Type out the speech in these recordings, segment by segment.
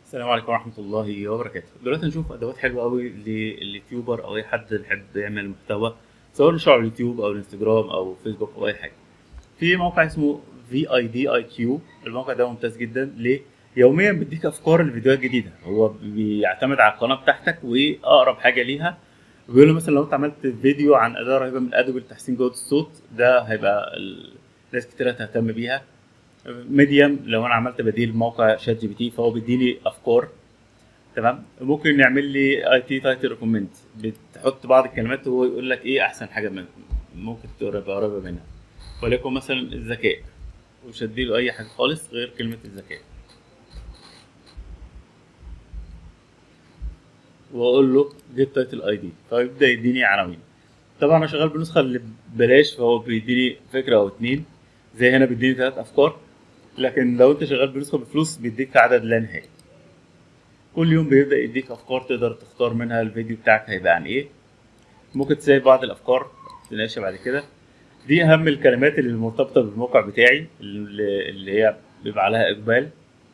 السلام عليكم ورحمة الله وبركاته دلوقتي نشوف أدوات حلوة أوي لليوتيوبر أو أي حد يحب يعمل محتوى سواء نشر على اليوتيوب أو الانستجرام أو فيسبوك أو أي حاجة في موقع اسمه في اي دي اي كيو الموقع ده ممتاز جدا ليه؟ يوميا بيديك افكار لفيديوهات جديده هو بيعتمد على القناه بتاعتك واقرب حاجه ليها بيقول له مثلا لو انت عملت فيديو عن اداه رهيبه من ادوبي لتحسين جوده الصوت ده هيبقى ال- ناس كتير هتهتم بيها ميديم لو انا عملت بديل موقع شات جي بي تي فهو بيديني افكار تمام ممكن يعمل لي اي تي تايتل ريكومند بتحط بعض الكلمات وهو يقول لك ايه احسن حاجه من ممكن تبقى قريبه منها وليكن مثلا الذكاء مش هديله اي حاجه خالص غير كلمه الذكاء واقول له جيت تايتل اي دي فيبدا يديني عناوين طبعا انا شغال بالنسخه اللي ببلاش فهو بيديني فكره او اتنين زي هنا بيديني ثلاث افكار لكن لو انت شغال بنسخه بفلوس بيديك عدد لا نهائي كل يوم بيبدا يديك افكار تقدر تختار منها الفيديو بتاعك هيبقى عن ايه ممكن تسيب بعض الافكار تناقشها بعد كده دي اهم الكلمات اللي مرتبطه بالموقع بتاعي اللي اللي هي بيبقى عليها اقبال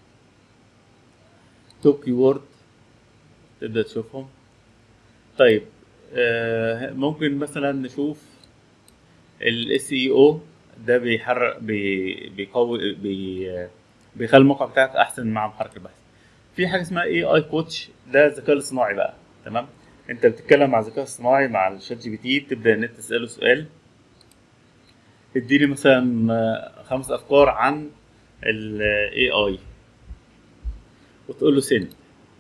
توب كيورد تبدا تشوفهم طيب آه ممكن مثلا نشوف الاس اي او ده بيحرق بي بيقوي بي بيخلي الموقع بتاعك احسن مع محرك البحث في حاجه اسمها اي اي كوتش ده الذكاء الاصطناعي بقى تمام انت بتتكلم مع الذكاء الاصطناعي مع الشات جي بي تي تبدا ان انت تساله سؤال اديني مثلا آه، خمس افكار عن الاي اي وتقول له سن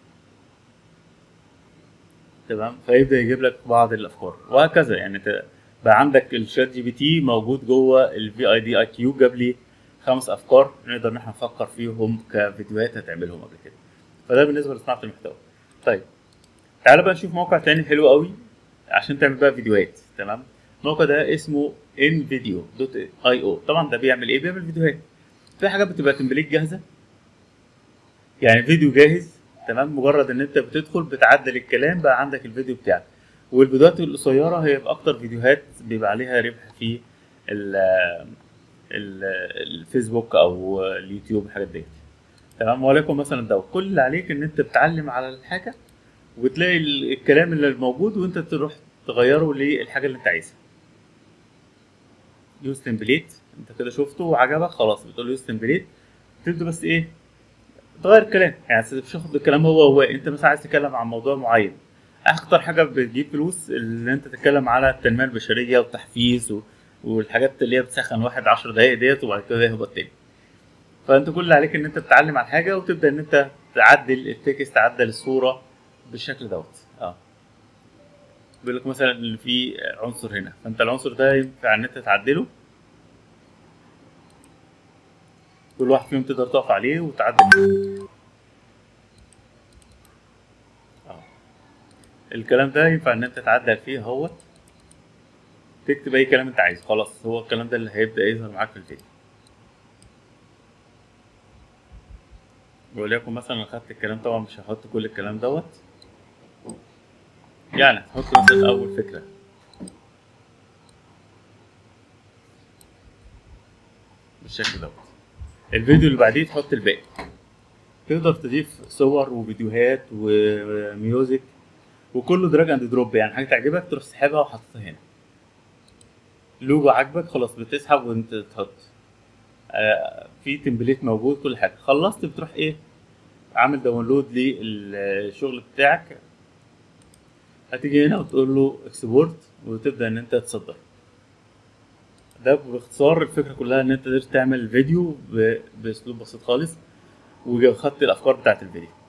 تمام فيبدا يجيب لك بعض الافكار وهكذا يعني انت بقى عندك الشات جي بي تي موجود جوه الفي اي دي اي كيو جاب لي خمس افكار نقدر ان احنا نفكر فيهم كفيديوهات هتعملهم قبل كده فده بالنسبه لصناعه المحتوى طيب تعالى بقى نشوف موقع تاني حلو قوي عشان تعمل بقى فيديوهات تمام الموقع ده اسمه انفيديو دوت اي او طبعا ده بيعمل ايه بيعمل فيديوهات في حاجات بتبقى تمبليت جاهزه يعني فيديو جاهز تمام مجرد ان انت بتدخل بتعدل الكلام بقى عندك الفيديو بتاعك والفيديوهات القصيره هي اكتر فيديوهات بيبقى عليها ربح في ال ال الفيسبوك او اليوتيوب الحاجات ديت تمام وليكن مثلا ده كل اللي عليك ان انت بتعلم على الحاجه وتلاقي ال- الكلام اللي موجود وانت تروح تغيره للحاجه اللي انت عايزها يوز تمبليت انت كده شفته وعجبك خلاص بتقول له يوز تمبليت تبدا بس ايه تغير الكلام يعني مش تاخد الكلام هو هو انت مثلا عايز تتكلم عن موضوع معين اكتر حاجه بتجيب فلوس اللي انت تتكلم على التنميه البشريه والتحفيز و... والحاجات اللي هي بتسخن واحد 10 دقايق ديت وبعد كده يهبط تاني فانت كل اللي عليك ان انت تتعلم على الحاجه وتبدا ان انت تعدل التكست تعدل الصوره بالشكل دوت اه بيقول لك مثلا ان في عنصر هنا فانت العنصر ده ينفع ان انت تعدله كل واحد فيهم تقدر تقف عليه وتعدل اه الكلام ده ينفع ان انت تعدل فيه اهوت تكتب اي كلام انت عايزه خلاص هو الكلام ده اللي هيبدا يظهر معاك في الفيديو وليكن مثلا خدت الكلام طبعا مش هحط كل الكلام دوت يعني هحط مثلا اول فكره بالشكل دوت الفيديو اللي بعديه تحط الباقي تقدر تضيف صور وفيديوهات وميوزك وكله دراج اند دروب يعني حاجه تعجبك تروح سحبها وحاططها هنا لوجو عاجبك خلاص بتسحب وانت تحط آه في تمبليت موجود كل حاجه خلصت بتروح ايه عامل داونلود للشغل بتاعك هتيجي هنا وتقول له اكسبورت وتبدا ان انت تصدر ده باختصار الفكره كلها ان انت قدرت تعمل فيديو ب- باسلوب بسيط خالص وخدت الافكار بتاعت الفيديو